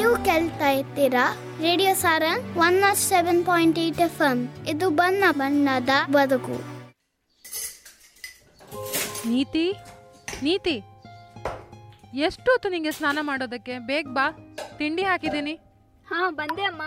ನೀವು ಕೇಳ್ತಾ ಇರ್ತೀರಾ radio Sarang one nought seven point eight F M ಇದು ಬಣ್ಣ ಬಣ್ಣದ ಬದುಕು ನೀತಿ ನೀತಿ ಎಷ್ಟೊತ್ತು ನಿಂಗೆ ಸ್ನಾನ ಮಾಡೋದಕ್ಕೆ ಬೇಗ ಬಾ ತಿಂಡಿ ಹಾಕಿದ್ದೀನಿ ಹಾ ಬಂದೆ ಅಮ್ಮ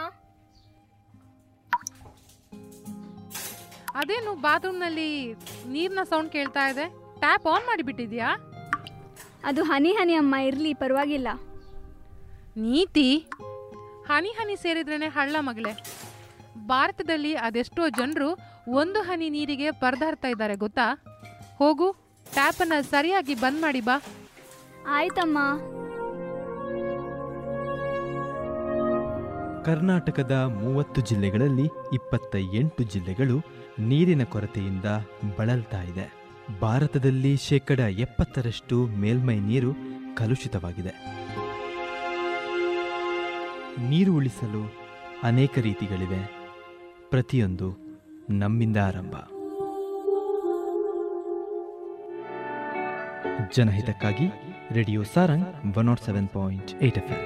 ಅದೇನು ಬಾತ್ರೂಮ್ನಲ್ಲಿ ನೀರಿನ ಸೌಂಡ್ ಕೇಳ್ತಾ ಇದೆ ಟ್ಯಾಪ್ ಆನ್ ಮಾಡಿಬಿಟ್ಟಿದ್ಯಾ ಅದು ಹನಿ ಹನಿ ಅಮ್ಮ ಇರ್ಲಿ ಪರವಾಗಿಲ್ಲ ನೀತಿ ಹನಿ ಹನಿ ಸೇರಿದ್ರೇನೆ ಹಳ್ಳ ಮಗಳೇ ಭಾರತದಲ್ಲಿ ಅದೆಷ್ಟೋ ಜನರು ಒಂದು ಹನಿ ನೀರಿಗೆ ಪರದಾಡ್ತಾ ಇದ್ದಾರೆ ಗೊತ್ತಾ ಹೋಗು ಟ್ಯಾಪನ್ನು ಸರಿಯಾಗಿ ಬಂದ್ ಮಾಡಿ ಬಾ ಆಯ್ತಮ್ಮ ಕರ್ನಾಟಕದ ಮೂವತ್ತು ಜಿಲ್ಲೆಗಳಲ್ಲಿ ಇಪ್ಪತ್ತ ಎಂಟು ಜಿಲ್ಲೆಗಳು ನೀರಿನ ಕೊರತೆಯಿಂದ ಬಳಲ್ತಾ ಇದೆ ಭಾರತದಲ್ಲಿ ಶೇಕಡ ಎಪ್ಪತ್ತರಷ್ಟು ಮೇಲ್ಮೈ ನೀರು ಕಲುಷಿತವಾಗಿದೆ ನೀರು ಉಳಿಸಲು ಅನೇಕ ರೀತಿಗಳಿವೆ ಪ್ರತಿಯೊಂದು ನಮ್ಮಿಂದ ಆರಂಭ ಜನಹಿತಕ್ಕಾಗಿ radio Sarang one nought seven point eight F M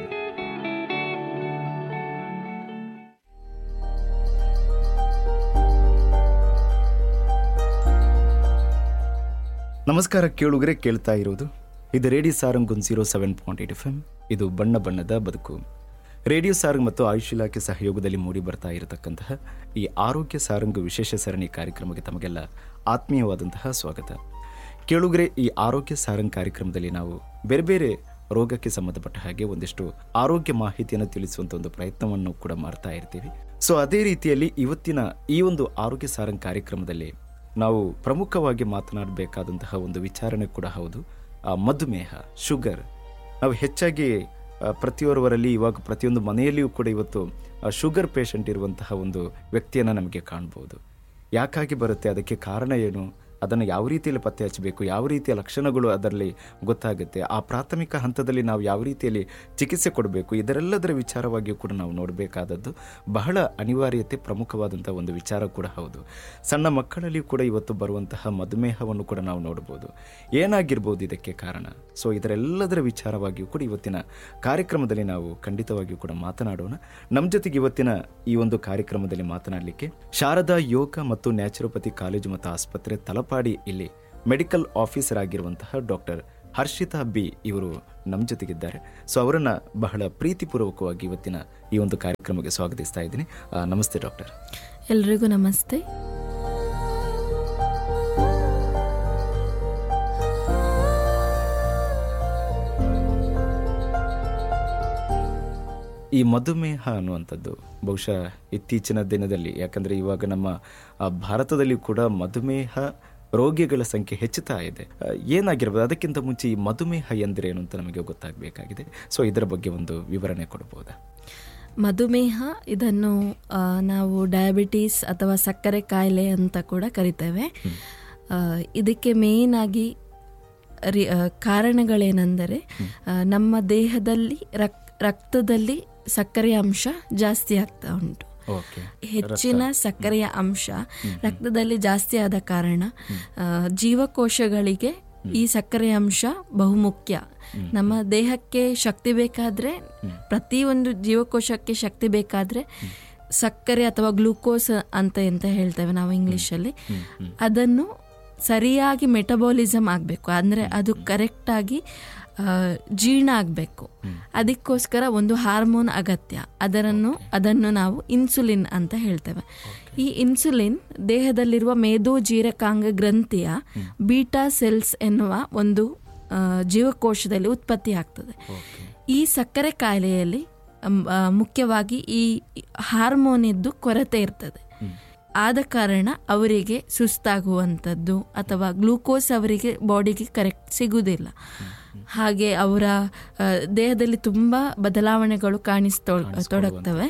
ನಮಸ್ಕಾರ ಕೇಳುಗರೆ ಕೇಳ್ತಾ ಇರೋದು ಇದು radio Sarang one zero seven point eight F M ಇದು ಬಣ್ಣ ಬಣ್ಣದ ಬದುಕು ರೇಡಿಯೋ ಸಾರಂಗ್ ಮತ್ತು ಆಯುಷ್ ಇಲಾಖೆ ಸಹಯೋಗದಲ್ಲಿ ಮೂಡಿ ಬರ್ತಾ ಇರತಕ್ಕಂತಹ ಈ ಆರೋಗ್ಯ ಸಾರಂಗ್ ವಿಶೇಷ ಸರಣಿ ಕಾರ್ಯಕ್ರಮಕ್ಕೆ ತಮಗೆಲ್ಲ ಆತ್ಮೀಯವಾದಂತಹ ಸ್ವಾಗತ ಕೇಳುಗರೆ ಈ ಆರೋಗ್ಯ ಸಾರಂಗ್ ಕಾರ್ಯಕ್ರಮದಲ್ಲಿ ನಾವು ಬೇರೆ ಬೇರೆ ರೋಗಕ್ಕೆ ಸಂಬಂಧಪಟ್ಟ ಹಾಗೆ ಒಂದಿಷ್ಟು ಆರೋಗ್ಯ ಮಾಹಿತಿಯನ್ನು ತಿಳಿಸುವಂತ ಒಂದು ಪ್ರಯತ್ನವನ್ನು ಕೂಡ ಮಾಡ್ತಾ ಇರ್ತೀವಿ ಸೊ ಅದೇ ರೀತಿಯಲ್ಲಿ ಇವತ್ತಿನ ಈ ಒಂದು ಆರೋಗ್ಯ ಸಾರಂಗ್ ಕಾರ್ಯಕ್ರಮದಲ್ಲಿ ನಾವು ಪ್ರಮುಖವಾಗಿ ಮಾತನಾಡಬೇಕಾದಂತಹ ಒಂದು ವಿಚಾರಣೆ ಕೂಡ ಹೌದು ಆ ಮಧುಮೇಹ ಶುಗರ್ ನಾವು ಹೆಚ್ಚಾಗಿ ಆ, ಪ್ರತಿಯೊರ್ವರಲ್ಲಿ ಇವಾಗ ಪ್ರತಿಯೊಂದು ಮನೆಯಲ್ಲಿಯೂ ಕೂಡ ಇವತ್ತು ಆ, ಶುಗರ್ ಪೇಷಂಟ್ ಇರುವಂತಹ ಒಂದು ವ್ಯಕ್ತಿಯನ್ನು ನಮಗೆ ಕಾಣ್ಬೋದು ಯಾಕಾಗಿ ಬರುತ್ತೆ ಅದಕ್ಕೆ ಕಾರಣ ಏನು ಅದನ್ನು ಯಾವ ರೀತಿಯಲ್ಲಿ ಪತ್ತೆ ಹಚ್ಚಬೇಕು ಯಾವ ರೀತಿಯ ಲಕ್ಷಣಗಳು ಅದರಲ್ಲಿ ಗೊತ್ತಾಗುತ್ತೆ ಆ ಪ್ರಾಥಮಿಕ ಹಂತದಲ್ಲಿ ನಾವು ಯಾವ ರೀತಿಯಲ್ಲಿ ಚಿಕಿತ್ಸೆ ಕೊಡಬೇಕು ಇದರೆಲ್ಲದರ ವಿಚಾರವಾಗಿಯೂ ಕೂಡ ನಾವು ನೋಡಬೇಕಾದದ್ದು ಬಹಳ ಅನಿವಾರ್ಯತೆ ಪ್ರಮುಖವಾದಂಥ ಒಂದು ವಿಚಾರ ಕೂಡ ಹೌದು ಸಣ್ಣ ಮಕ್ಕಳಲ್ಲಿಯೂ ಕೂಡ ಇವತ್ತು ಬರುವಂತಹ ಮಧುಮೇಹವನ್ನು ಕೂಡ ನಾವು ನೋಡ್ಬೋದು ಏನಾಗಿರ್ಬೋದು ಇದಕ್ಕೆ ಕಾರಣ ಸೊ ಇದರೆಲ್ಲದರ ವಿಚಾರವಾಗಿಯೂ ಕೂಡ ಇವತ್ತಿನ ಕಾರ್ಯಕ್ರಮದಲ್ಲಿ ನಾವು ಖಂಡಿತವಾಗಿಯೂ ಕೂಡ ಮಾತನಾಡೋಣ ನಮ್ಮ ಜೊತೆಗೆ ಇವತ್ತಿನ ಈ ಒಂದು ಕಾರ್ಯಕ್ರಮದಲ್ಲಿ ಮಾತನಾಡಲಿಕ್ಕೆ ಶಾರದಾ ಯೋಗ ಮತ್ತು ನ್ಯಾಚುರೋಪತಿ ಕಾಲೇಜು ಮತ್ತು ಆಸ್ಪತ್ರೆ ತಲಪಾಡಿ ಇಲ್ಲಿ ಮೆಡಿಕಲ್ ಆಫೀಸರ್ ಆಗಿರುವಂತಹ ಡಾಕ್ಟರ್ ಹರ್ಷಿತಾ ಬಿ ಇವರು ನಮ್ಮ ಜೊತೆಗಿದ್ದಾರೆ ಸೊ ಅವರನ್ನ ಬಹಳ ಪ್ರೀತಿಪೂರ್ವಕವಾಗಿ ಇವತ್ತಿನ ಈ ಒಂದು ಕಾರ್ಯಕ್ರಮಕ್ಕೆ ಸ್ವಾಗತಿಸ್ತಾ ಇದ್ದೀನಿ ಆ, ನಮಸ್ತೆ ಡಾಕ್ಟರ್ ಎಲ್ರಿಗೂ ನಮಸ್ತೆ ಈ ಮಧುಮೇಹ ಅನ್ನುವಂಥದ್ದು ಬಹುಶಃ ಇತ್ತೀಚಿನ ದಿನದಲ್ಲಿ ಯಾಕಂದ್ರೆ ಇವಾಗ ನಮ್ಮ ಆ, ಭಾರತದಲ್ಲಿ ಕೂಡ ಮಧುಮೇಹ ರೋಗಿಗಳ ಸಂಖ್ಯೆ ಹೆಚ್ಚುತ್ತಾ ಇದೆ ಆ, ಏನಾಗಿರ್ಬೋದು ಅದಕ್ಕಿಂತ ಮುಂಚೆ ಈ ಮಧುಮೇಹ ಎಂದರೇನು ಅಂತ ನಮಗೆ ಗೊತ್ತಾಗಬೇಕಾಗಿದೆ ಸೊ ಇದರ ಬಗ್ಗೆ ಒಂದು ವಿವರಣೆ ಕೊಡಬಹುದಾ ಮಧುಮೇಹ ಇದನ್ನು ಆ, ನಾವು ಡಯಾಬಿಟೀಸ್ ಅಥವಾ ಸಕ್ಕರೆ ಕಾಯಿಲೆ ಅಂತ ಕೂಡ ಕರಿತೇವೆ ಆ, ಇದಕ್ಕೆ ಮೇನ್ ಆಗಿ ರಿ- ಆ, ಕಾರಣಗಳೇನೆಂದರೆ ಆ, ನಮ್ಮ ದೇಹದಲ್ಲಿ ರಕ್ ರಕ್ತದಲ್ಲಿ ಸಕ್ಕರೆಯ ಅಂಶ ಜಾಸ್ತಿ ಆಗ್ತಾ ಉಂಟು ಓಕೆ ಹೆಚ್ಚಿನ ಸಕ್ಕರೆಯ ಅಂಶ ರಕ್ತದಲ್ಲಿ ಜಾಸ್ತಿ ಆದ ಕಾರಣ ಆ, ಜೀವಕೋಶಗಳಿಗೆ ಈ ಸಕ್ಕರೆಯ ಅಂಶ ಬಹುಮುಖ್ಯ ನಮ್ಮ ದೇಹಕ್ಕೆ ಶಕ್ತಿ ಬೇಕಾದ್ರೆ ಪ್ರತಿಯೊಂದು ಜೀವಕೋಶಕ್ಕೆ ಶಕ್ತಿ ಬೇಕಾದ್ರೆ ಸಕ್ಕರೆ ಅಥವಾ ಗ್ಲೂಕೋಸ್ ಅಂತ ಎಂತ ಹೇಳ್ತೇವೆ ನಾವು ಇಂಗ್ಲಿಷಲ್ಲಿ ಅದನ್ನು ಸರಿಯಾಗಿ ಮೆಟಬಾಲಿಸಮ್ ಆಗಬೇಕು ಅಂದರೆ ಅದು ಕರೆಕ್ಟಾಗಿ ಜೀರ್ಣ ಆಗಬೇಕು ಅದಕ್ಕೋಸ್ಕರ ಒಂದು ಹಾರ್ಮೋನ್ ಅಗತ್ಯ ಅದರನ್ನು ಅದನ್ನು ನಾವು ಇನ್ಸುಲಿನ್ ಅಂತ ಹೇಳ್ತೇವೆ ಈ ಇನ್ಸುಲಿನ್ ದೇಹದಲ್ಲಿರುವ ಮೇದೋಜೀರಕಾಂಗ ಗ್ರಂಥಿಯ ಬೀಟಾ ಸೆಲ್ಸ್ ಎನ್ನುವ ಒಂದು ಆ, ಜೀವಕೋಶದಲ್ಲಿ ಉತ್ಪತ್ತಿ ಆಗ್ತದೆ ಈ ಸಕ್ಕರೆ ಕಾಯಿಲೆಯಲ್ಲಿ ಅಮ್, ಆ, ಮುಖ್ಯವಾಗಿ ಈ ಹಾರ್ಮೋನ್ ಇದ್ದು ಕೊರತೆ ಇರ್ತದೆ ಆದ ಕಾರಣ ಅವರಿಗೆ ಸುಸ್ತಾಗುವಂಥದ್ದು ಅಥವಾ ಗ್ಲೂಕೋಸ್ ಅವರಿಗೆ ಬಾಡಿಗೆ ಕರೆಕ್ಟ್ ಸಿಗುವುದಿಲ್ಲ ಹಾಗೆ ಅವರ ಆ, ದೇಹದಲ್ಲಿ ತುಂಬ ಬದಲಾವಣೆಗಳು ಕಾಣಿಸ್ತೊ ತೊಡಗ್ತವೆ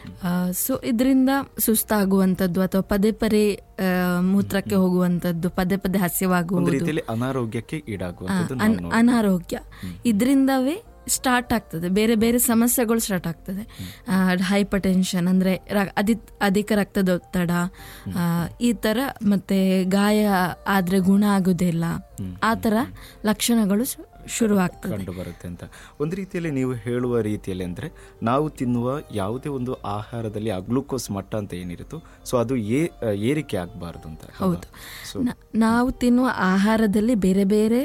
ಸೊ ಇದರಿಂದ ಸುಸ್ತಾಗುವಂಥದ್ದು ಅಥವಾ ಪದೇ ಪದೇ ಆ, ಮೂತ್ರಕ್ಕೆ ಹೋಗುವಂಥದ್ದು ಪದೇ ಪದೇ ಒಂದು ಹಸ್ಯವಾಗುವುದು ರೀತಿಯಲ್ಲಿ ಅನಾರೋಗ್ಯಕ್ಕೆ ಈಡಾಗುವಂಥದ್ದು ಅನ್- ನಾವು ನೋಡ್ಬೋದು. ಅನಾರೋಗ್ಯ ಇದರಿಂದವೇ ಸ್ಟಾರ್ಟ್ ಆಗ್ತದೆ ಬೇರೆ ಬೇರೆ ಸಮಸ್ಯೆಗಳು ಸ್ಟಾರ್ಟ್ ಆಗ್ತದೆ ಹೈಪರ್ ಟೆನ್ಷನ್ ಅಂದರೆ ಅಧಿ ಅಧಿಕ ರಕ್ತದೊತ್ತಡ ಆ, ಈ ಥರ ಮತ್ತೆ ಗಾಯ ಆದರೆ ಗುಣ ಆಗುವುದಿಲ್ಲ ಆ ಥರ ಲಕ್ಷಣಗಳು ಶುರುವಾಗ್ತದೆ ಕಂಡು ಬರುತ್ತೆ ಅಂತ ಒಂದು ರೀತಿಯಲ್ಲಿ ನೀವು ಹೇಳುವ ರೀತಿಯಲ್ಲಿ ಅಂದರೆ ನಾವು ತಿನ್ನುವ ಯಾವುದೇ ಒಂದು ಆಹಾರದಲ್ಲಿ ಆ ಗ್ಲೂಕೋಸ್ ಮಟ್ಟ ಅಂತ ಏನಿರುತ್ತೋ ಸೊ ಅದು ಏ ಏರಿಕೆ ಆಗಬಾರ್ದು ಅಂತ ಹೌದು ಸೊ ನ- ನಾವು ತಿನ್ನುವ ಆಹಾರದಲ್ಲಿ ಬೇರೆ ಬೇರೆ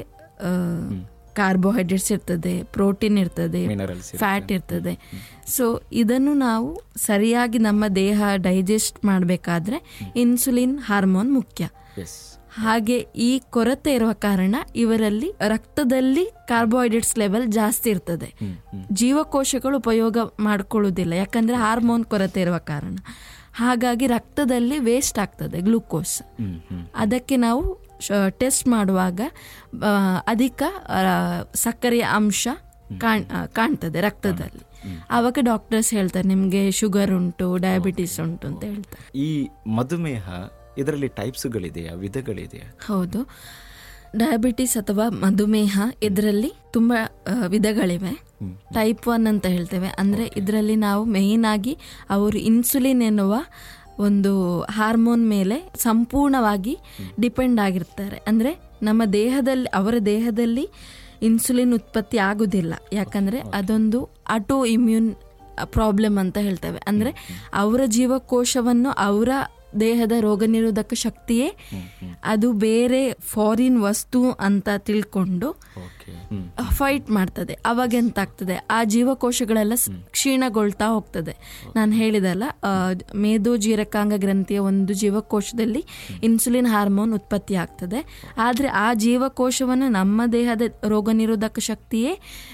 ಕಾರ್ಬೋಹೈಡ್ರೇಟ್ಸ್ ಇರ್ತದೆ ಪ್ರೋಟೀನ್ ಇರ್ತದೆ Minerals ಇರುತ್ತೆ. ಫ್ಯಾಟ್ ಇರ್ತದೆ ಸೊ ಇದನ್ನು ನಾವು ಸರಿಯಾಗಿ ನಮ್ಮ ದೇಹ ಡೈಜೆಸ್ಟ್ ಮಾಡಬೇಕಾದ್ರೆ ಇನ್ಸುಲಿನ್ ಹಾರ್ಮೋನ್ ಮುಖ್ಯ ಎಸ್ ಹಾಗೆ ಈ ಕೊರತೆ ಇರುವ ಕಾರಣ ಇವರಲ್ಲಿ ರಕ್ತದಲ್ಲಿ ಕಾರ್ಬೋಹೈಡ್ರೇಟ್ಸ್ ಲೆವೆಲ್ ಜಾಸ್ತಿ ಇರ್ತದೆ ಜೀವಕೋಶಗಳು ಉಪಯೋಗ ಮಾಡ್ಕೊಳ್ಳೋದಿಲ್ಲ ಯಾಕಂದ್ರೆ ಹಾರ್ಮೋನ್ ಕೊರತೆ ಇರುವ ಕಾರಣ ಹಾಗಾಗಿ ರಕ್ತದಲ್ಲಿ ವೇಸ್ಟ್ ಆಗ್ತದೆ ಗ್ಲೂಕೋಸ್ ಹ್ಮ್ ಹ್ಮ್ ಅದಕ್ಕೆ ನಾವು ಟೆಸ್ಟ್ ಮಾಡುವಾಗ ಆ, ಅಧಿಕ ಆ, ಸಕ್ಕರೆಯ ಅಂಶ ಕಾಣ್ ಆ, ಕಾಣ್ತದೆ ರಕ್ತದಲ್ಲಿ ಆವಾಗ ಡಾಕ್ಟರ್ಸ್ ಹೇಳ್ತಾರೆ ನಿಮಗೆ ಶುಗರ್ ಉಂಟು ಡಯಾಬಿಟಿಸ್ ಉಂಟು ಅಂತ ಹೇಳ್ತಾರೆ ಈ ಮಧುಮೇಹ ಇದರಲ್ಲಿ ಟೈಪ್ಸ್ಗಳಿದೆಯಾ ವಿಧಗಳಿದೆಯಾ ಹೌದು ಡಯಾಬಿಟಿಸ್ ಅಥವಾ ಮಧುಮೇಹ ಇದರಲ್ಲಿ ತುಂಬ ಆ, ವಿಧಗಳಿವೆ ಟೈಪ್ ಒನ್ ಅಂತ ಹೇಳ್ತೇವೆ ಅಂದರೆ ಇದರಲ್ಲಿ ನಾವು ಮೇಯ್ನ್ ಆಗಿ ಅವರು ಇನ್ಸುಲಿನ್ ಎನ್ನುವ ಒಂದು ಹಾರ್ಮೋನ್ ಮೇಲೆ ಸಂಪೂರ್ಣವಾಗಿ ಡಿಪೆಂಡ್ ಆಗಿರ್ತಾರೆ ಅಂದರೆ ನಮ್ಮ ದೇಹದಲ್ಲಿ ಅವರ ದೇಹದಲ್ಲಿ ಇನ್ಸುಲಿನ್ ಉತ್ಪತ್ತಿ ಆಗುವುದಿಲ್ಲ ಯಾಕಂದರೆ ಅದೊಂದು ಆಟೋ ಇಮ್ಯೂನ್ ಪ್ರಾಬ್ಲಮ್ ಅಂತ ಹೇಳ್ತೇವೆ ಅಂದರೆ ಅವರ ಜೀವಕೋಶವನ್ನು ಅವರ ದೇಹದ ರೋಗ ನಿರೋಧಕ ಶಕ್ತಿಯೇ ಅದು ಬೇರೆ ಫಾರಿನ್ ವಸ್ತು ಅಂತ ತಿಳ್ಕೊಂಡು ಓಕೆ ಹ್ಮ್ ಫೈಟ್ ಮಾಡ್ತದೆ ಅವಾಗ ಎಂತ ಆಗ್ತದೆ ಆ ಜೀವಕೋಶಗಳೆಲ್ಲ ಸ್- ಕ್ಷೀಣಗೊಳ್ತಾ ಹೋಗ್ತದೆ ನಾನು ಹೇಳಿದಲ್ಲ ಆ, ಮೇದೋ ಜೀರಕಾಂಗ ಗ್ರಂಥಿಯ ಒಂದು ಜೀವಕೋಶದಲ್ಲಿ ಇನ್ಸುಲಿನ್ ಹಾರ್ಮೋನ್ ಉತ್ಪತ್ತಿ ಆಗ್ತದೆ ಆದರೆ ಆ ಜೀವಕೋಶವನ್ನು ನಮ್ಮ ದೇಹದ ರೋಗ ನಿರೋಧಕ ಶಕ್ತಿಯೇ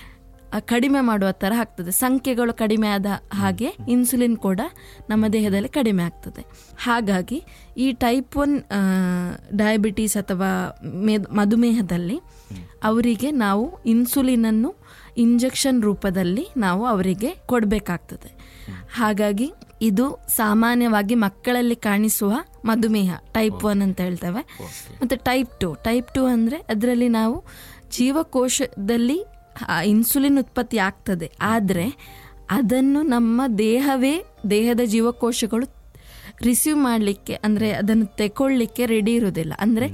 ಆ, ಕಡಿಮೆ ಮಾಡುವ ಥರ ಆಗ್ತದೆ ಸಂಖ್ಯೆಗಳು ಕಡಿಮೆ ಆದ ಹಾಗೆ ಇನ್ಸುಲಿನ್ ಕೂಡ ನಮ್ಮ ದೇಹದಲ್ಲಿ ಕಡಿಮೆ ಆಗ್ತದೆ ಹಾಗಾಗಿ ಈ ಟೈಪ್ ಒನ್ ಡಯಾಬಿಟೀಸ್ ಅಥವಾ ಮೇದ್- ಮಧುಮೇಹದಲ್ಲಿ ಅವರಿಗೆ ನಾವು ಇನ್ಸುಲಿನನ್ನು ಇಂಜೆಕ್ಷನ್ ರೂಪದಲ್ಲಿ ನಾವು ಅವರಿಗೆ ಕೊಡಬೇಕಾಗ್ತದೆ ಹಾಗಾಗಿ ಇದು ಸಾಮಾನ್ಯವಾಗಿ ಮಕ್ಕಳಲ್ಲಿ ಕಾಣಿಸುವ ಮಧುಮೇಹ ಟೈಪ್ ಒನ್ ಅಂತ ಹೇಳ್ತೇವೆ ಮತ್ತು ಟೈಪ್ ಟು ಟೈಪ್ ಟು ಅಂದರೆ ಅದರಲ್ಲಿ ನಾವು ಜೀವಕೋಶದಲ್ಲಿ ಆ ಇನ್ಸುಲಿನ್ ಉತ್ಪತ್ತಿ ಆಗ್ತದೆ ಆದರೆ ಅದನ್ನು ನಮ್ಮ ದೇಹವೇ ದೇಹದ ಜೀವಕೋಶಗಳು ರಿಸೀವ್ ಮಾಡಲಿಕ್ಕೆ ಅಂದರೆ ಅದನ್ನು ತೆಕೊಳ್ಳಿಕ್ಕೆ ರೆಡಿ ಇರೋದಿಲ್ಲ ಅಂದರೆ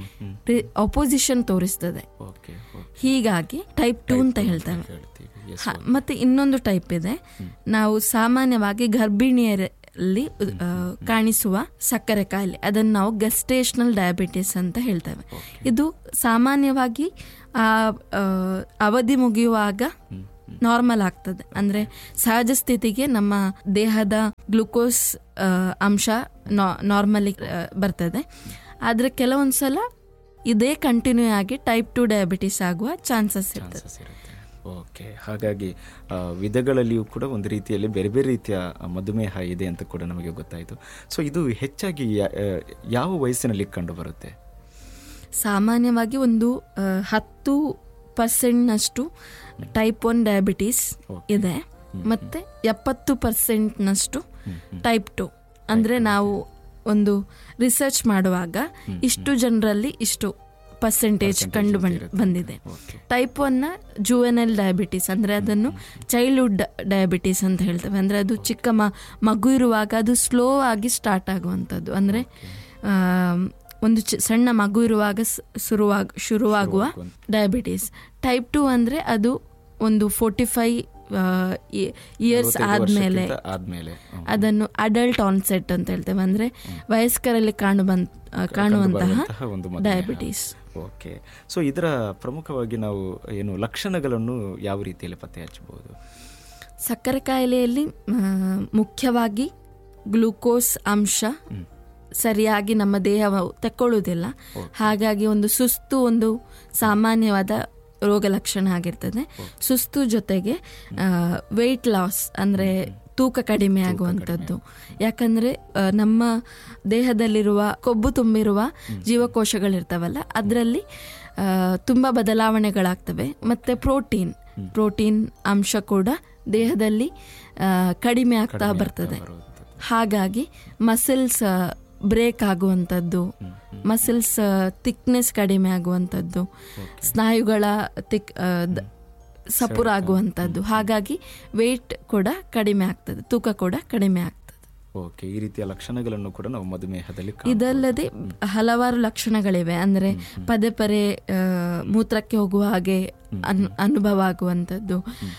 ಅಪೋಸಿಷನ್ ತೋರಿಸ್ತದೆ ಓಕೆ ಹೀಗಾಗಿ ಟೈಪ್ ಟು ಅಂತ ಹೇಳ್ತೇವೆ ಹೇಳ್ತೀವಿ ಎಸ್ ಹ, ಮತ್ತೆ ಇನ್ನೊಂದು ಟೈಪ್ ಇದೆ ನಾವು ಸಾಮಾನ್ಯವಾಗಿ ಗರ್ಭಿಣಿಯರಲ್ಲಿ ಆ, ಕಾಣಿಸುವ ಸಕ್ಕರೆ ಕಾಯಿಲೆ ಅದನ್ನು ನಾವು ಗಸ್ಟೇಷನಲ್ ಡಯಾಬಿಟಿಸ್ ಅಂತ ಹೇಳ್ತೇವೆ ಇದು ಸಾಮಾನ್ಯವಾಗಿ ಆ ಆ, ಅವಧಿ ಮುಗಿಯುವಾಗ ನಾರ್ಮಲ್ ಆಗ್ತದೆ ಅಂದ್ರೆ ಸಹಜ ಸ್ಥಿತಿಗೆ ನಮ್ಮ ದೇಹದ ಗ್ಲುಕೋಸ್ ಆ, ಅಂಶ ನಾರ್ಮಲಿ ಬರ್ತದೆ ಆದರೆ ಕೆಲವೊಂದ್ಸಲ ಇದೇ ಕಂಟಿನ್ಯೂ ಆಗಿ ಟೈಪ್ ಟು ಡಯಾಬಿಟಿಸ್ ಆಗುವ ಚಾನ್ಸಸ್ ಇರ್ತದೆ ಚಾನ್ಸಸ್ ಇರುತ್ತೆ ಓಕೆ ಹಾಗಾಗಿ ಆ, ವಿಧಗಳಲ್ಲಿಯೂ ಕೂಡ ಒಂದು ರೀತಿಯಲ್ಲಿ ಬೇರೆ ಬೇರೆ ರೀತಿಯ ಮಧುಮೇಹ ಇದೆ ಅಂತ ಕೂಡ ನಮಗೆ ಗೊತ್ತಾಯಿತು ಸೊ ಇದು ಹೆಚ್ಚಾಗಿ ಯಾ- ಆ, ಯಾವ ವಯಸ್ಸಿನಲ್ಲಿ ಕಂಡು ಬರುತ್ತೆ ಸಾಮಾನ್ಯವಾಗಿ ಒಂದು ಆ, ಹತ್ತು ಪರ್ಸೆಂಟ್ನಷ್ಟು ಟೈಪ್ ಒನ್ ಡಯಾಬಿಟೀಸ್ ಇದೆ ಮತ್ತೆ ಎಪ್ಪತ್ತು ಪರ್ಸೆಂಟ್ನಷ್ಟು ಟೈಪ್ ಟು ಅಂದರೆ ನಾವು ಒಂದು ರಿಸರ್ಚ್ ಮಾಡುವಾಗ ಇಷ್ಟು ಜನರಲ್ಲಿ ಇಷ್ಟು ಪರ್ಸೆಂಟೇಜ್ ಕಂಡು ಬಂದ್- ಬಂದಿದೆ ಟೈಪ್ ಒನ್ನ ಜುವೆನಲ್ ಡಯಾಬಿಟಿಸ್ ಅಂದರೆ ಅದನ್ನು ಚೈಲ್ಡ್ಹುಡ್ ಡಯಾಬಿಟಿಸ್ ಅಂತ ಹೇಳ್ತೇವೆ ಅಂದರೆ ಅದು ಚಿಕ್ಕ ಮ ಮಗು ಇರುವಾಗ ಅದು ಸ್ಲೋ ಆಗಿ ಸ್ಟಾರ್ಟ್ ಆಗುವಂಥದ್ದು ಅಂದರೆ ಒಂದು ಚಿ ಸಣ್ಣ ಮಗು ಇರುವಾಗ ಸ್- ಶುರುವಾಗ ಶುರುವಾಗುವ ಡಯಾಬಿಟಿಸ್ ಟೈಪ್ ಟು ಅಂದರೆ ಅದು ಒಂದು ಫೋರ್ಟಿ ಫೈವ್ ಇಯರ್ಸ್ ಆದಮೇಲೆ ವರ್ಷಕ್ಕಿಂತ ಆದ್ಮೇಲೆ ಹ್ಮ್. ಅದನ್ನು ಅಡಲ್ಟ್ ಆನ್ಸೆಟ್ ಅಂತ ಹೇಳ್ತೇವೆ ಅಂದರೆ ವಯಸ್ಕರಲ್ಲಿ ಕಾಣು ಬಂದ್ ಕಾಣುವಂತಹ ಬರುವಂತಹ ಒಂದು ಮಧುಮೇಹ. ಡಯಾಬಿಟಿಸ್ ಓಕೆ ಸೊ ಇದರ ಪ್ರಮುಖವಾಗಿ ನಾವು ಏನು ಲಕ್ಷಣಗಳನ್ನು ಯಾವ ರೀತಿಯಲ್ಲಿ ಪತ್ತೆ ಹಚ್ಚಬಹುದು ಸಕ್ಕರೆ ಕಾಯಿಲೆಯಲ್ಲಿ ಆ, ಮುಖ್ಯವಾಗಿ ಗ್ಲೂಕೋಸ್ ಅಂಶ ಸರಿಯಾಗಿ ನಮ್ಮ ದೇಹ ತಕ್ಕೊಳ್ಳುವುದಿಲ್ಲ ಹಾಗಾಗಿ ಒಂದು ಸುಸ್ತು ಒಂದು ಸಾಮಾನ್ಯವಾದ ರೋಗ ಲಕ್ಷಣ ಆಗಿರ್ತದೆ ಸುಸ್ತು ಜೊತೆಗೆ ವೆಯ್ಟ್ ಲಾಸ್ ಅಂದರೆ ತೂಕ ಕಡಿಮೆ ಆಗುವಂಥದ್ದು ಯಾಕಂದರೆ ನಮ್ಮ ದೇಹದಲ್ಲಿರುವ ಕೊಬ್ಬು ತುಂಬಿರುವ ಜೀವಕೋಶಗಳಿರ್ತಾವಲ್ಲ ಅದರಲ್ಲಿ ತುಂಬ ಬದಲಾವಣೆಗಳಾಗ್ತವೆ ಮತ್ತು ಪ್ರೋಟೀನ್ ಪ್ರೋಟೀನ್ ಅಂಶ ಕೂಡ ದೇಹದಲ್ಲಿ ಆ, ಕಡಿಮೆ ಆಗ್ತಾ ಬರ್ತದೆ ಹಾಗಾಗಿ ಮಸಿಲ್ಸ್ ಬ್ರೇಕ್ ಆಗುವಂಥದ್ದು ಮಸಿಲ್ಸ್ ಥಿಕ್ನೆಸ್ ಕಡಿಮೆ ಆಗುವಂಥದ್ದು ಸ್ನಾಯುಗಳ ತಿಕ್ ಆ, ದ- ಸಪುರ ಆಗುವಂಥದ್ದು ಹಾಗಾಗಿ ವೆಯ್ಟ್ ಕೂಡ ಕಡಿಮೆ ಆಗ್ತದೆ ತೂಕ ಕೂಡ ಕಡಿಮೆ ಆಗ್ತದೆ ಓಕೆ ಈ ರೀತಿಯ ಲಕ್ಷಣಗಳನ್ನು ಕೂಡ ನಾವು ಮಧುಮೇಹದಲ್ಲಿ ಕಾಣ್ಬೋದು. ಇದಲ್ಲದೆ ಹಲವಾರು ಲಕ್ಷಣಗಳಿವೆ ಅಂದ್ರೆ ಪದೇ ಪದೇ ಆ, ಮೂತ್ರಕ್ಕೆ ಹೋಗುವ ಹಾಗೆ ಅನ್- ಅನುಭವ ಆಗುವಂಥದ್ದು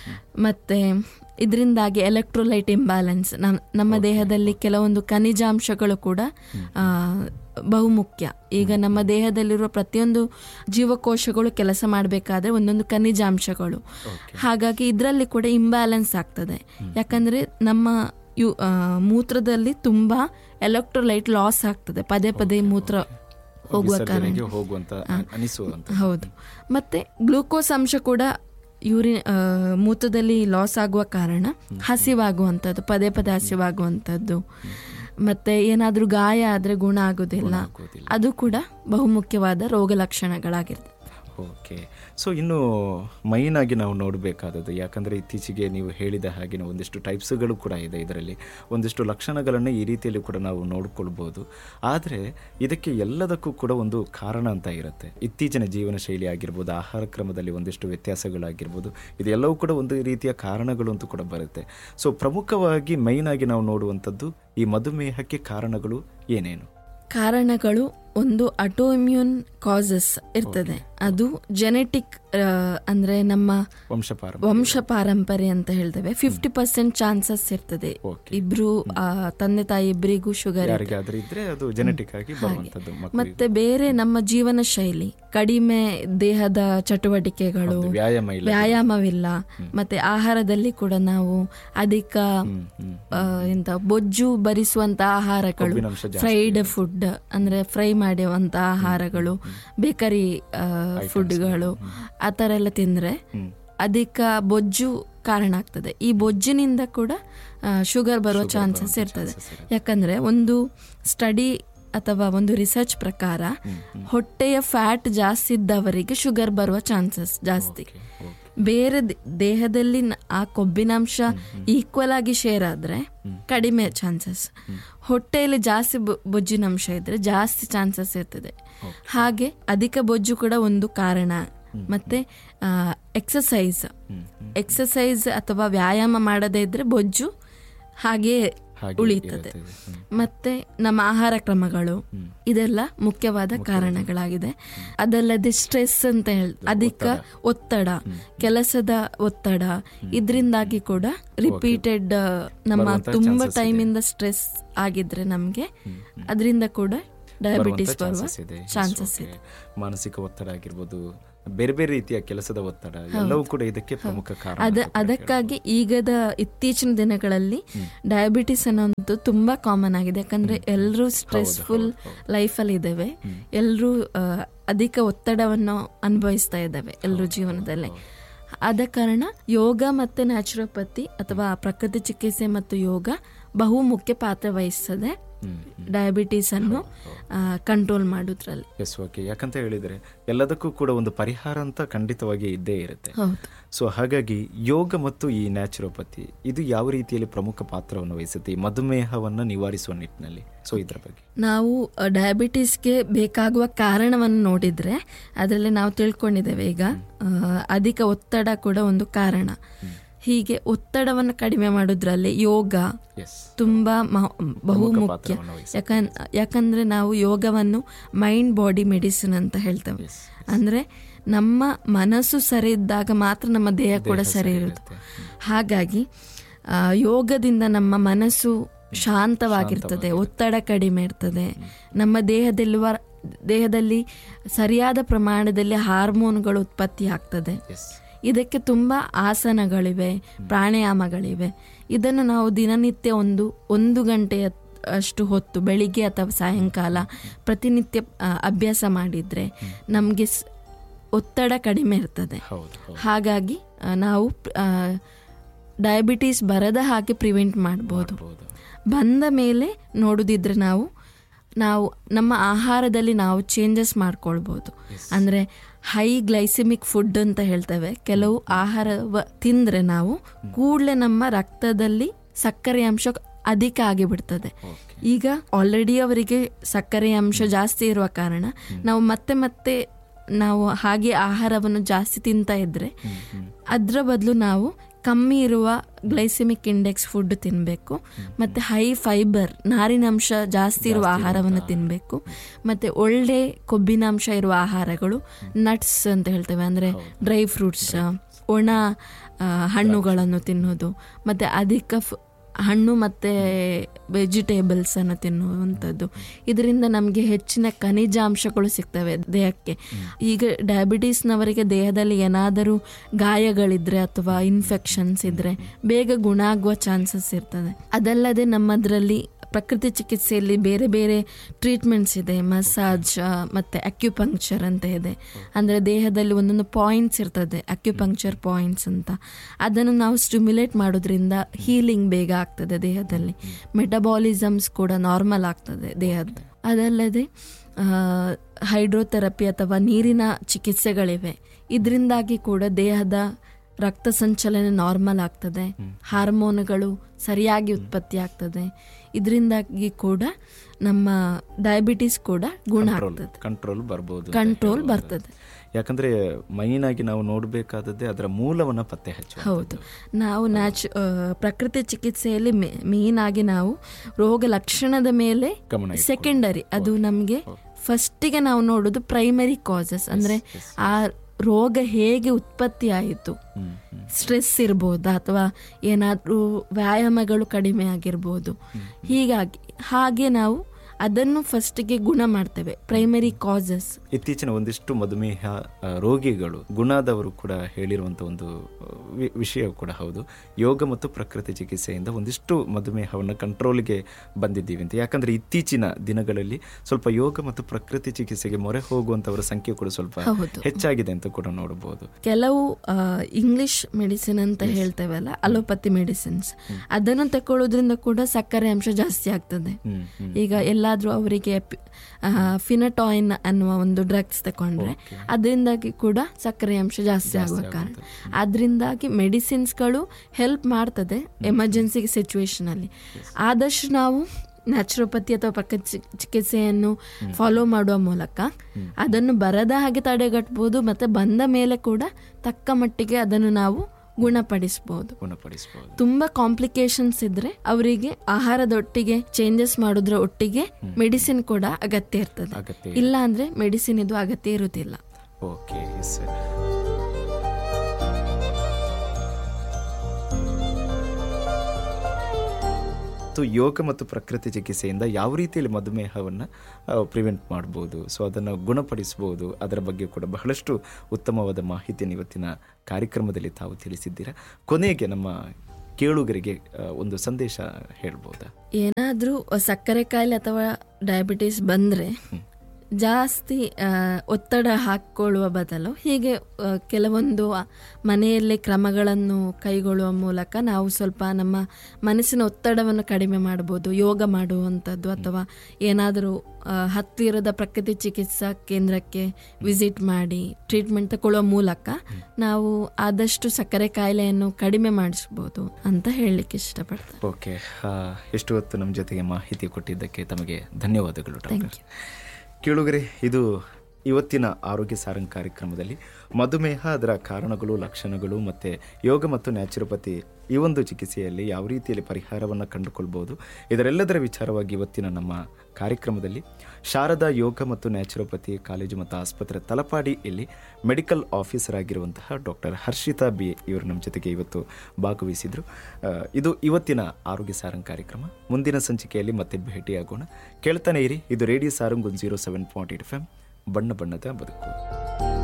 ಮತ್ತೆ ಇದರಿಂದಾಗಿ ಎಲೆಕ್ಟ್ರೋಲೈಟ್ ಇಂಬ್ಯಾಲೆನ್ಸ್ ನಮ್ಮ ದೇಹದಲ್ಲಿ ಕೆಲವೊಂದು ಖನಿಜಾಂಶಗಳು ಕೂಡ ಆ, ಬಹುಮುಖ್ಯ ಈಗ ನಮ್ಮ ದೇಹದಲ್ಲಿರುವ ಪ್ರತಿಯೊಂದು ಜೀವಕೋಶಗಳು ಕೆಲಸ ಮಾಡಬೇಕಾದ್ರೆ ಒಂದೊಂದು ಖನಿಜಾಂಶಗಳು ಹಾಗಾಗಿ ಇದರಲ್ಲಿ ಕೂಡ ಇಂಬ್ಯಾಲೆನ್ಸ್ ಆಗ್ತದೆ ಯಾಕಂದ್ರೆ ನಮ್ಮ ಯು ಆ, ಮೂತ್ರದಲ್ಲಿ ತುಂಬಾ ಎಲೆಕ್ಟ್ರೋಲೈಟ್ ಲಾಸ್ ಆಗ್ತದೆ ಪದೇ ಪದೇ ಮೂತ್ರ ಹೋಗುವ ಕಾರಣ ವಿಸರ್ಜನೆಗೆ ಹೋಗುವಂತ ಅನಿಸುವಂತ ಹೌದು ಮತ್ತೆ ಗ್ಲೂಕೋಸ್ ಅಂಶ ಕೂಡ ಯೂರಿನ್ ಆ, ಮೂತ್ರದಲ್ಲಿ ಲಾಸ್ ಆಗುವ ಕಾರಣ ಹಸಿವಾಗುವಂಥದ್ದು ಪದೇ ಪದೇ ಹಸಿವಾಗುವಂಥದ್ದು ಮತ್ತೆ ಏನಾದರೂ ಗಾಯ ಆದರೆ ಗುಣ ಆಗೋದಿಲ್ಲ ಆಗೋದಿಲ್ಲ. ಅದು ಕೂಡ ಬಹುಮುಖ್ಯವಾದ ರೋಗ ಲಕ್ಷಣಗಳಾಗಿರ್ತದೆ ಓಕೆ ಸೊ ಇನ್ನು ಮೈನ್ ಆಗಿ ನಾವು ನೋಡಬೇಕಾದದ್ದು ಯಾಕಂದರೆ ಇತ್ತೀಚೆಗೆ ನೀವು ಹೇಳಿದ ಹಾಗೆ ಒಂದಿಷ್ಟು ಟೈಪ್ಸ್ಗಳು ಕೂಡ ಇದೆ ಇದರಲ್ಲಿ ಒಂದಿಷ್ಟು ಲಕ್ಷಣಗಳನ್ನು ಈ ರೀತಿಯಲ್ಲಿ ಕೂಡ ನಾವು ನೋಡ್ಕೊಳ್ಬೋದು ಆದರೆ ಇದಕ್ಕೆ ಎಲ್ಲದಕ್ಕೂ ಕೂಡ ಒಂದು ಕಾರಣ ಅಂತ ಇರುತ್ತೆ ಇತ್ತೀಚಿನ ಜೀವನ ಶೈಲಿ ಆಗಿರ್ಬೋದು ಆಹಾರ ಕ್ರಮದಲ್ಲಿ ಒಂದಿಷ್ಟು ವ್ಯತ್ಯಾಸಗಳಾಗಿರ್ಬೋದು ಇದೆಲ್ಲವೂ ಕೂಡ ಒಂದು ರೀತಿಯ ಕಾರಣಗಳು ಅಂತೂ ಕೂಡ ಬರುತ್ತೆ ಸೊ ಪ್ರಮುಖವಾಗಿ ಮೈನ್ ಆಗಿ ನಾವು ನೋಡುವಂಥದ್ದು ಈ ಮಧುಮೇಹಕ್ಕೆ ಕಾರಣಗಳು ಏನೇನು ಕಾರಣಗಳು ಒಂದು ಅಟೋಇಮ್ಯೂನ್ ಕಾಸಸ್ ಇರ್ತದೆ ಅದು ಜೆನೆಟಿಕ್ ಅಂದ್ರೆ ನಮ್ಮ ವಂಶ ಪಾರಂಪರ್ಯ ವಂಶ ಪಾರಂಪರ್ಯ ಅಂತ ಹೇಳ್ತೇವೆ ಫಿಫ್ಟಿ ಪರ್ಸೆಂಟ್ ಚಾನ್ಸಸ್ ಇರ್ತದೆ Okay. ಇಬ್ರು ಆ, ತಂದೆ ತಾಯಿ ಇಬ್ಬರಿಗೂ ಶುಗರ್ ಯಾರಿಗಾದ್ರೂ ಇದ್ರೆ ಅದು ಜೆನೆಟಿಕ್ ಆಗಿ ಬರುವಂಥದ್ದು ಮಕ್ಕಳಿಗೆ ಮತ್ತೆ ಬೇರೆ ನಮ್ಮ ಜೀವನ ಶೈಲಿ ಕಡಿಮೆ ದೇಹದ ಚಟುವಟಿಕೆಗಳು ಹೌದು, ವ್ಯಾಯಾಮ ಇಲ್ಲ ವ್ಯಾಯಾಮವಿಲ್ಲ ಮತ್ತೆ ಆಹಾರದಲ್ಲಿ ಕೂಡ ನಾವು ಅಧಿಕ ಹ್ಮ್, ಹ್ಮ್. ಆ, ಎಂತ ಬೊಜ್ಜು ಭರಿಸುವಂತ ಆಹಾರಗಳು ಕೊಬ್ಬಿನಾಂಶ ಜಾಸ್ತಿ ಫ್ರೈಡ್ ಫುಡ್ ಅಂದ್ರೆ ಫ್ರೈ ಮಾಡುವಂತ ಆಹಾರಗಳು ಬೇಕರಿ ಫುಡ್ಗಳು ಆ ಥರ ಎಲ್ಲ ತಿಂದ್ರೆ ಅಧಿಕ ಬೊಜ್ಜು ಕಾರಣ ಆಗ್ತದೆ ಈ ಬೊಜ್ಜಿನಿಂದ ಕೂಡ ಶುಗರ್ ಬರುವ ಚಾನ್ಸಸ್ ಇರ್ತದೆ ಯಾಕಂದ್ರೆ ಒಂದು ಸ್ಟಡಿ ಅಥವಾ ಒಂದು ರಿಸರ್ಚ್ ಪ್ರಕಾರ ಹೊಟ್ಟೆಯ ಫ್ಯಾಟ್ ಜಾಸ್ತಿ ಇದ್ದವರಿಗೆ ಶುಗರ್ ಬರುವ ಚಾನ್ಸಸ್ ಜಾಸ್ತಿ ಬೇರೆ ದೇ- ದೇಹದಲ್ಲಿ ನ- ಆ ಕೊಬ್ಬಿನಾಂಶ ಈಕ್ವಲ್ ಆಗಿ ಶೇರ್ ಆದ್ರೆ ಕಡಿಮೆ ಚಾನ್ಸಸ್ ಹೊಟ್ಟೆಯಲ್ಲಿ ಜಾಸ್ತಿ ಬೊ- ಬೊಜ್ಜಿನಾಂಶ ಇದ್ರೆ ಜಾಸ್ತಿ ಚಾನ್ಸಸ್ ಇರ್ತದೆ ಹಾಗೆ ಅಧಿಕ ಬೊಜ್ಜು ಕೂಡ ಒಂದು ಕಾರಣ ಮತ್ತೆ ಎಕ್ಸಸೈಸ್ ಎಕ್ಸಸೈಸ್ ಅಥವಾ ವ್ಯಾಯಾಮ ಮಾಡದೇ ಇದ್ರೆ ಬೊಜ್ಜು ಹಾಗೆ ಹಾಗೆ ಉಳಿತದೆ ಇರುತ್ತದೆ. ಹ್ಮ್. ಮತ್ತೆ ನಮ್ಮ ಆಹಾರ ಕ್ರಮಗಳು ಇದೆಲ್ಲ ಮುಖ್ಯವಾದ ಕಾರಣಗಳಾಗಿದೆ ಅದಲ್ಲದೆ ಸ್ಟ್ರೆಸ್ ಅಂತ ಹೇಳಿ ಅಧಿಕ ಒತ್ತಡ ಕೆಲಸದ ಒತ್ತಡ ಇದರಿಂದಾಗಿ ಕೂಡ ರಿಪೀಟೆಡ್ ನಮ್ಮ ಬರುವಂತ ತುಂಬಾ chances ಇದೆ. ಟೈಮಿಂದ ಸ್ಟ್ರೆಸ್ ಆಗಿದ್ರೆ ನಮ್ಗೆ ಅದರಿಂದ ಕೂಡ ಡಯಾಬಿಟಿಸ್ ಬರುವಂತ ಬರುವ chances ಇದೆ. Yes, chances okay. ಇದೆ ಮಾನಸಿಕ ಒತ್ತಡ ಆಗಿರ್ಬೋದು ಬೇರೆ ಬೇರೆ ರೀತಿಯ ಕೆಲಸದ ಒತ್ತಡ ಎಲ್ಲವೂ ಕೂಡ ಇದಕ್ಕೆ ಪ್ರಮುಖ ಕಾರಣ ಅದ ಅಂತ ಕೂಡ ಅದಕ್ಕಾಗಿ ಈಗದ ಇತ್ತೀಚಿನ ದಿನಗಳಲ್ಲಿ ಡಯಾಬಿಟಿಸ್ ಅನ್ನೋದು ತುಂಬಾ ಕಾಮನ್ ಆಗಿದೆ ಯಾಕಂದ್ರೆ ಎಲ್ಲರೂ ಸ್ಟ್ರೆಸ್ಫುಲ್ ಲೈಫಲ್ಲಿ ಇದ್ದೇವೆ ಎಲ್ಲರೂ ಅಧಿಕ ಒತ್ತಡವನ್ನು ಅನುಭವಿಸ್ತಾ ಇದ್ದೇವೆ ಎಲ್ಲರೂ ಜೀವನದಲ್ಲಿ ಆದ ಕಾರಣ ಯೋಗ ಮತ್ತೆ ನ್ಯಾಚುರೋಪತಿ ಅಥವಾ ಪ್ರಕೃತಿ ಚಿಕಿತ್ಸೆ ಮತ್ತು ಯೋಗ ಬಹು ಮುಖ್ಯ ಪಾತ್ರ ವಹಿಸ್ತದೆ ಡಯಾಬಿಟಿಸ್ ಅನ್ನು ಕಂಟ್ರೋಲ್ ಮಾಡೋದ್ರಲ್ಲಿ ಎಸ್ ಓಕೆ ಯಾಕಂತ ಹೇಳಿದ್ರೆ ಎಲ್ಲದಕ್ಕೂ ಕೂಡ ಒಂದು ಪರಿಹಾರ ಅಂತ ಖಂಡಿತವಾಗಿ ಇದ್ದೇ ಇರುತ್ತೆ ಹೌದು ಸೊ ಹಾಗಾಗಿ ಯೋಗ ಮತ್ತು ಈ ನ್ಯಾಚುರೋಪತಿ ಇದು ಯಾವ ರೀತಿಯಲ್ಲಿ ಪ್ರಮುಖ ಪಾತ್ರವನ್ನು ವಹಿಸುತ್ತೆ ಈ ಮಧುಮೇಹವನ್ನು ನಿವಾರಿಸುವ ನಿಟ್ಟಿನಲ್ಲಿ ಸೊ ಇದರ ಬಗ್ಗೆ ನಾವು ಅ, ಡಯಾಬಿಟಿಸ್ಗೆ ಬೇಕಾಗುವ ಕಾರಣವನ್ನು ನೋಡಿದ್ರೆ ಅದರಲ್ಲಿ ನಾವು ತಿಳ್ಕೊಂಡಿದ್ದೇವೆ ಈಗ ಆ, ಅಧಿಕ ಒತ್ತಡ ಕೂಡ ಒಂದು ಕಾರಣ ಹೀಗೆ ಒತ್ತಡವನ್ನು ಕಡಿಮೆ ಮಾಡೋದ್ರಲ್ಲಿ ಯೋಗ ಎಸ್ ತುಂಬಾ ಮ- ಬಹು ಪ್ರಮುಖ ಮುಖ್ಯ ಪಾತ್ರವನ್ನು ವಹಿಸುತ್ತೆ. ಯಾಕನ್ ಯಾಕಂದ್ರೆ ನಾವು ಯೋಗವನ್ನು ಮೈಂಡ್ ಬಾಡಿ ಮೆಡಿಸಿನ್ ಅಂತ ಹೇಳ್ತೇವೆ Yes, ಅಂದ್ರೆ ನಮ್ಮ ಮನಸ್ಸು ಸರಿ ಇದ್ದಾಗ ಮಾತ್ರ ನಮ್ಮ ದೇಹ ಕೂಡ ಸರಿ ಇರುತ್ತೆ ಹಾಗಾಗಿ ಆ, ಯೋಗದಿಂದ ನಮ್ಮ ಮನಸ್ಸು ಶಾಂತವಾಗಿರ್ತದೆ ಒತ್ತಡ ಕಡಿಮೆ ಇರ್ತದೆ ನಮ್ಮ ದೇಹದಲ್ಲಿರುವ ದೇಹದಲ್ಲಿ ಸರಿಯಾದ ಪ್ರಮಾಣದಲ್ಲಿ ಹಾರ್ಮೋನ್ಗಳು ಉತ್ಪತ್ತಿ ಆಗ್ತದೆ ಎಸ್ ಇದಕ್ಕೆ ತುಂಬ ಆಸನಗಳಿವೆ ಪ್ರಾಣಾಯಾಮಗಳಿವೆ ಇದನ್ನು ನಾವು ದಿನನಿತ್ಯ ಒಂದು ಒಂದು ಗಂಟೆಯ ಅಷ್ಟು ಹೊತ್ತು ಬೆಳಿಗ್ಗೆ ಅಥವಾ ಸಾಯಂಕಾಲ ಪ್ರತಿನಿತ್ಯ ಆ, ಅಭ್ಯಾಸ ಮಾಡಿದರೆ ನಮಗೆ ಒತ್ತಡ ಕಡಿಮೆ ಇರ್ತದೆ ಹೌದು ಹೌದು ಹಾಗಾಗಿ ಆ, ನಾವು ಡಯಾಬಿಟೀಸ್ ಬರದ ಹಾಗೆ ಪ್ರಿವೆಂಟ್ ಮಾಡ್ಬೋದು ಹೌದು ಬಂದ ಮೇಲೆ ನೋಡುದಿದ್ರೆ ನಾವು ನಾವು ನಮ್ಮ ಆಹಾರದಲ್ಲಿ ನಾವು ಚೇಂಜಸ್ ಮಾಡ್ಕೊಳ್ಬೋದು ಅಂದರೆ ಹೈ ಗ್ಲೈಸಿಮಿಕ್ ಫುಡ್ ಅಂತ ಹೇಳ್ತೇವೆ ಕೆಲವು ಆಹಾರ ತಿಂದರೆ ನಾವು ಕೂಡಲೇ ನಮ್ಮ ರಕ್ತದಲ್ಲಿ ಸಕ್ಕರೆ ಅಂಶ ಅಧಿಕ ಆಗಿಬಿಡ್ತದೆ ಈಗ ಆಲ್ರೆಡಿ ಅವರಿಗೆ ಸಕ್ಕರೆ ಅಂಶ ಜಾಸ್ತಿ ಇರುವ ಕಾರಣ ನಾವು ಮತ್ತೆ ಮತ್ತೆ ನಾವು ಹಾಗೆ ಆಹಾರವನ್ನು ಜಾಸ್ತಿ ತಿಂತಾ ಇದ್ರೆ ಅದರ ಬದಲು ನಾವು ಕಮ್ಮಿ ಇರುವ ಗ್ಲೈಸಿಮಿಕ್ ಇಂಡೆಕ್ಸ್ ಫುಡ್ ತಿನ್ನಬೇಕು ಮತ್ತು ಹೈ ಫೈಬರ್ ನಾರಿನಾಂಶ ಜಾಸ್ತಿ ಇರುವ ಆಹಾರವನ್ನು ತಿನ್ನಬೇಕು ಮತ್ತು ಒಳ್ಳೆ ಕೊಬ್ಬಿನಾಂಶ ಇರುವ ಆಹಾರಗಳು ನಟ್ಸ್ ಅಂತ ಹೇಳ್ತೇವೆ ಅಂದರೆ ಡ್ರೈ ಫ್ರೂಟ್ಸ್ ಒಣ ಆ, ಹಣ್ಣುಗಳನ್ನು ತಿನ್ನೋದು ಮತ್ತು ಅಧಿಕ ಫ್- ಹಣ್ಣು ಮತ್ತು ವೆಜಿಟೇಬಲ್ಸನ್ನು ತಿನ್ನುವಂಥದ್ದು ಇದರಿಂದ ನಮಗೆ ಹೆಚ್ಚಿನ ಖನಿಜಾಂಶಗಳು ಸಿಗ್ತವೆ ದೇಹಕ್ಕೆ ಈಗ ಡಯಾಬಿಟೀಸ್ನವರಿಗೆ ದೇಹದಲ್ಲಿ ಏನಾದರೂ ಗಾಯಗಳಿದ್ರೆ ಅಥವಾ ಇನ್ಫೆಕ್ಷನ್ಸ್ ಇದ್ದರೆ ಬೇಗ ಗುಣ ಆಗುವ ಚಾನ್ಸಸ್ ಇರ್ತದೆ ಅದಲ್ಲದೆ ನಮ್ಮದರಲ್ಲಿ ಪ್ರಕೃತಿ ಚಿಕಿತ್ಸೆಯಲ್ಲಿ ಬೇರೆ ಬೇರೆ ಟ್ರೀಟ್ಮೆಂಟ್ಸ್ ಇದೆ ಮಸಾಜ್ ಮತ್ತು ಅಕ್ಯುಪಂಕ್ಚರ್ ಅಂತ ಇದೆ ಅಂದರೆ ದೇಹದಲ್ಲಿ ಒಂದೊಂದು ಪಾಯಿಂಟ್ಸ್ ಇರ್ತದೆ ಅಕ್ಯುಪಂಕ್ಚರ್ ಪಾಯಿಂಟ್ಸ್ ಅಂತ ಅದನ್ನು ನಾವು ಸ್ಟಿಮ್ಯುಲೇಟ್ ಮಾಡೋದ್ರಿಂದ ಹೀಲಿಂಗ್ ಬೇಗ ಆಗ್ತದೆ ದೇಹದಲ್ಲಿ ಮೆಟಬಾಲಿಸಮ್ಸ್ ಕೂಡ ನಾರ್ಮಲ್ ಆಗ್ತದೆ ದೇಹದ ಅದಲ್ಲದೆ ಹೈಡ್ರೋಥೆರಪಿ ಅಥವಾ ನೀರಿನ ಚಿಕಿತ್ಸೆಗಳಿವೆ ಇದರಿಂದಾಗಿ ಕೂಡ ದೇಹದ ರಕ್ತ ಸಂಚಲನ ನಾರ್ಮಲ್ ಆಗ್ತದೆ ಹಾರ್ಮೋನ್ಗಳು ಸರಿಯಾಗಿ ಉತ್ಪತ್ತಿ ಆಗ್ತದೆ ಇದರಿಂದಾಗಿ ಕೂಡ ನಮ್ಮ ಡಯಾಬಿಟಿಸ್ ಕೂಡ ಗುಣ ಆಗ್ತದೆ ಕಂಟ್ರೋಲ್ ಬರ್ಬೋದು ಅಂತ ಕಂಟ್ರೋಲ್ ಹೇಳ್ಬೋದು. ಬರ್ತದೆ ಯಾಕಂದ್ರೆ ಮೈನ್ ಆಗಿ ನಾವು ನೋಡಬೇಕಾದದ್ದೇ ಅದರ ಮೂಲವನ್ನ ಪತ್ತೆ ಹಚ್ಚುವ ಹೌದು ನಾವು ನ್ಯಾಚು ಆ, ಪ್ರಕೃತಿ ಚಿಕಿತ್ಸೆಯಲ್ಲಿ ಮೇನ್ ಆಗಿ ನಾವು ರೋಗ ಲಕ್ಷಣದ ಮೇಲೆ ಗಮನ ಇಟ್ಕೊಂಡು. ಸೆಕೆಂಡರಿ ಅದು ನಮಗೆ ಫಸ್ಟಿಗೆ ನಾವು ನೋಡೋದು ಪ್ರೈಮರಿ ಕಾಸಸ್ ಅಂದ್ರೆ ಆ ರೋಗ ಹೇಗೆ ಉತ್ಪತ್ತಿ ಆಯಿತು ಸ್ಟ್ರೆಸ್ ಇರ್ಬೋದಾ ಅಥವಾ ಏನಾದರೂ ವ್ಯಾಯಾಮಗಳು ಕಡಿಮೆ ಆಗಿರ್ಬೋದು ಹೀಗಾಗಿ ಹಾಗೆ ನಾವು ಅದನ್ನು ಫಸ್ಟಿಗೆ ಗುಣ ಮಾಡ್ತೇವೆ ಪ್ರೈಮರಿ ಕಾಸಸ್ ಇತ್ತೀಚಿನ ಒಂದಿಷ್ಟು ಮಧುಮೇಹ ಆ, ರೋಗಿಗಳು ಗುಣಾದವರು ಕೂಡ ಹೇಳಿರುವಂತ ಒಂದು ಆ, ವಿ- ವಿಷಯ ಕೂಡ ಹೌದು ಯೋಗ ಮತ್ತು ಪ್ರಕೃತಿ ಚಿಕಿತ್ಸೆಯಿಂದ ಒಂದಿಷ್ಟು ಮಧುಮೇಹವನ್ನು ಕಂಟ್ರೋಲ್ಗೆ ಬಂದಿದ್ದೀವಿ ಅಂತ ಯಾಕಂದ್ರೆ ಇತ್ತೀಚಿನ ದಿನಗಳಲ್ಲಿ ಸ್ವಲ್ಪ ಯೋಗ ಮತ್ತು ಪ್ರಕೃತಿ ಚಿಕಿತ್ಸೆಗೆ ಮೊರೆ ಹೋಗುವಂತವರ ಸಂಖ್ಯೆ ಕೂಡ ಸ್ವಲ್ಪ ಹೌದು. ಹೆಚ್ಚಾಗಿದೆ ಅಂತ ಕೂಡ ನೋಡಬಹುದು ಕೆಲವು ಇಂಗ್ಲಿಷ್ ಮೆಡಿಸಿನ್ ಅಂತ ಹೇಳ್ತೇವಲ್ಲ ಅಲೋಪತಿ ಮೆಡಿಸಿನ್ಸ್ ಅದನ್ನು ತಗೊಳ್ಳೋದ್ರಿಂದ ಕೂಡ ಸಕ್ಕರೆ ಅಂಶ ಜಾಸ್ತಿ ಆಗ್ತದೆ ಹ್ಮ್, ಹ್ಮ್. ಈಗ ಎಲ್ಲಾದ್ರೂ ಅವರಿಗೆ ಫಿನಟಾಯಿನ್ ಅನ್ನುವ ಒಂದು ಡ್ರಗ್ಸ್ ತಕೊಂಡ್ರೆ ಅದರಿಂದಾಗಿ ಕೂಡ ಸಕ್ಕರೆ ಅಂಶ ಜಾಸ್ತಿ ಆಗುವ ಕಾರಣ ಅದರಿಂದಾಗಿ ಮೆಡಿಸಿನ್ಸ್ಗಳು ಹೆಲ್ಪ್ ಮಾಡ್ತದೆ ಎಮರ್ಜೆನ್ಸಿ ಸಿಚುವೇಶನ್ ಅಲ್ಲಿ ಆದಷ್ಟು ನಾವು ನ್ಯಾಚುರೋಪತಿ ಅಥವಾ ಪ್ರಕೃತಿ ಚಿ- ಚಿಕಿತ್ಸೆಯನ್ನು ಫಾಲೋ ಮಾಡುವ ಮೂಲಕ ಅದನ್ನು ಬರದ ಹಾಗೆ ತಡೆಗಟ್ಟಬಹುದು ಮತ್ತೆ ಬಂದ ಮೇಲೆ ಕೂಡ ತಕ್ಕ ಮಟ್ಟಿಗೆ ಅದನ್ನು ನಾವು ಗುಣಪಡಿಸಬಹುದು ಗುಣಪಡಿಸಬಹುದು ತುಂಬಾ ಕಾಂಪ್ಲಿಕೇಶನ್ಸ್ ಇದ್ರೆ ಅವರಿಗೆ ಆಹಾರದೊಟ್ಟಿಗೆ ಚೇಂಜಸ್ ಮಾಡೋದ್ರ ಒಟ್ಟಿಗೆ ಮೆಡಿಸಿನ್ ಕೂಡ ಅಗತ್ಯ ಇರ್ತದೆ ಅಗತ್ಯ ಇಲ್ಲ ಅಂದ್ರೆ ಮೆಡಿಸಿನ್ ಇದು ಅಗತ್ಯ ಇರುವುದಿಲ್ಲ ಓಕೆ ಸರ್ ಮತ್ತು ಯೋಗ ಮತ್ತು ಪ್ರಕೃತಿ ಚಿಕಿತ್ಸೆಯಿಂದ ಯಾವ ರೀತಿಯಲ್ಲಿ ಮಧುಮೇಹವನ್ನು ಪ್ರಿವೆಂಟ್ ಮಾಡ್ಬೋದು ಸೊ ಅದನ್ನು ಗುಣಪಡಿಸ್ಬೋದು ಅದರ ಬಗ್ಗೆ ಕೂಡ ಬಹಳಷ್ಟು ಉತ್ತಮವಾದ ಮಾಹಿತಿಯನ್ನು ಇವತ್ತಿನ ಕಾರ್ಯಕ್ರಮದಲ್ಲಿ ತಾವು ತಿಳಿಸಿದ್ದೀರಾ ಕೊನೆಗೆ ನಮ್ಮ ಕೇಳುಗರಿಗೆ ಆ, ಒಂದು ಸಂದೇಶ ಹೇಳ್ಬೋದಾ ಏನಾದ್ರೂ ಸಕ್ಕರೆ ಕಾಯಿಲೆ ಅಥವಾ ಡಯಾಬಿಟಿಸ್ ಬಂದ್ರೆ ಜಾಸ್ತಿ ಆ, ಒತ್ತಡ ಹಾಕೊಳ್ಳುವ ಬದಲು ಹೀಗೆ ಆ, ಕೆಲವೊಂದು ಆ, ಮನೆಯಲ್ಲೇ ಕ್ರಮಗಳನ್ನು ಕೈಗೊಳ್ಳುವ ಮೂಲಕ ನಾವು ಸ್ವಲ್ಪ ನಮ್ಮ ಮನಸ್ಸಿನ ಒತ್ತಡವನ್ನು ಕಡಿಮೆ ಮಾಡ್ಬೋದು ಯೋಗ ಮಾಡುವಂಥದ್ದು ಅಥವಾ ಏನಾದರೂ ಆ, ಹತ್ತಿರದ ಪ್ರಕೃತಿ ಚಿಕಿತ್ಸಾ ಕೇಂದ್ರಕ್ಕೆ ವಿಸಿಟ್ ಮಾಡಿ ಟ್ರೀಟ್ಮೆಂಟ್ ತಗೊಳ್ಳುವ ಮೂಲಕ ನಾವು ಆದಷ್ಟು ಸಕ್ಕರೆ ಕಾಯಿಲೆಯನ್ನು ಕಡಿಮೆ ಮಾಡಿಸ್ಬೋದು ಅಂತ ಹೇಳಲಿಕ್ಕೆ ಇಷ್ಟಪಡ್ತೇನೆ ಓಕೆ ಆ, ಇಷ್ಟು ಹೊತ್ತು ನಮ್ಮ ಜೊತೆಗೆ ಮಾಹಿತಿ ಕೊಟ್ಟಿದ್ದಕ್ಕೆ ತಮಗೆ ಧನ್ಯವಾದಗಳು ಡಾಕ್ಟರ್ ಕೇಳುಗರೆ ಇದು ಇವತ್ತಿನ ಆರೋಗ್ಯ ಸಾರಂಗ್ ಕಾರ್ಯಕ್ರಮದಲ್ಲಿ ಮಧುಮೇಹ ಅದರ ಕಾರಣಗಳು ಲಕ್ಷಣಗಳು ಮತ್ತು ಯೋಗ ಮತ್ತು ನ್ಯಾಚುರೋಪತಿ ಈ ಒಂದು ಚಿಕಿತ್ಸೆಯಲ್ಲಿ ಯಾವ ರೀತಿಯಲ್ಲಿ ಪರಿಹಾರವನ್ನು ಕಂಡುಕೊಳ್ಬೋದು ಇದರೆಲ್ಲದರ ವಿಚಾರವಾಗಿ ಇವತ್ತಿನ ನಮ್ಮ ಕಾರ್ಯಕ್ರಮದಲ್ಲಿ ಶಾರದಾ ಯೋಗ ಮತ್ತು ನ್ಯಾಚುರೋಪತಿ ಕಾಲೇಜು ಮತ್ತು ಆಸ್ಪತ್ರೆ ತಲಪಾಡಿ ಇಲ್ಲಿ ಮೆಡಿಕಲ್ ಆಫೀಸರ್ ಆಗಿರುವಂತಹ ಡಾಕ್ಟರ್ ಹರ್ಷಿತಾ ಬಿ ಇವರು ನಮ್ಮ ಜೊತೆಗೆ ಇವತ್ತು ಭಾಗವಹಿಸಿದರು ಆ, ಇದು ಇವತ್ತಿನ ಆರೋಗ್ಯ ಸಾರಂಗ್ ಕಾರ್ಯಕ್ರಮ ಮುಂದಿನ ಸಂಚಿಕೆಯಲ್ಲಿ ಮತ್ತೆ ಭೇಟಿಯಾಗೋಣ ಕೇಳ್ತಾನೆ ಇರಿ ಇದು ರೇಡಿಯೋ ಸಾರಂಗ್ ಒಂದು zero seven point eight F M ಬಣ್ಣ ಬಣ್ಣದ ಬದುಕು